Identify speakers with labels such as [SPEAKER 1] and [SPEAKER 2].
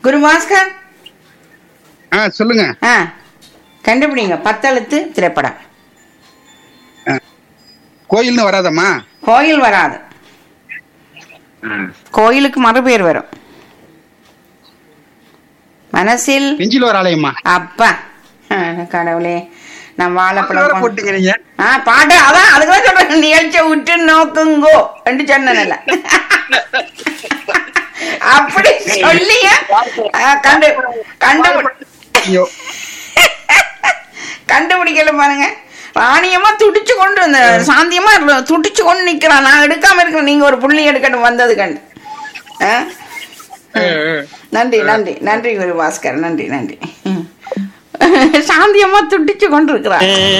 [SPEAKER 1] குரு பாஸ்கர்
[SPEAKER 2] ஆ சொல்லுங்க
[SPEAKER 1] ஆ கண்டுபிடிங்க பத்தெழுத்து திரைப்படம்
[SPEAKER 2] கோயில்னு வராதம்மா
[SPEAKER 1] கோயில் வராது கோயிலுக்கு மறுபேர் வரும் மனசில்
[SPEAKER 2] நெஞ்சில் ஒரு ஆலயம்மா
[SPEAKER 1] அப்பா அட கடவுளே நான் வாழைப்பழம் கொண்டு-
[SPEAKER 2] போட்டீங்க நீங்க
[SPEAKER 1] ஆ பாட்டு அதான் அதுக்குதான் சொல்றேன் நிகழ்ச்சியை விட்டு நோக்குங்கோ என்று சொன்னேன்ல அப்படி சொல்லிய ஆ, கண்டு கண்டு
[SPEAKER 2] ஐயோ
[SPEAKER 1] கண்டுபிடிக்கல பாருங்க ராணியமா துடிச்சு கொண்டு இந்த சாந்தியமா இரு- துடிச்சு கொண்டு நிக்கிறான் நான் எடுக்காம இருக்கிறேன் நீங்க ஒரு புள்ளி எடுக்கணும் வந்தது கண்டு ஆ? நன்றி நன்றி நன்றி குரு பாஸ்கர் நன்றி நன்றி ம். சாந்தியமா துடிச்சு கொண்டு இருக்கிறான்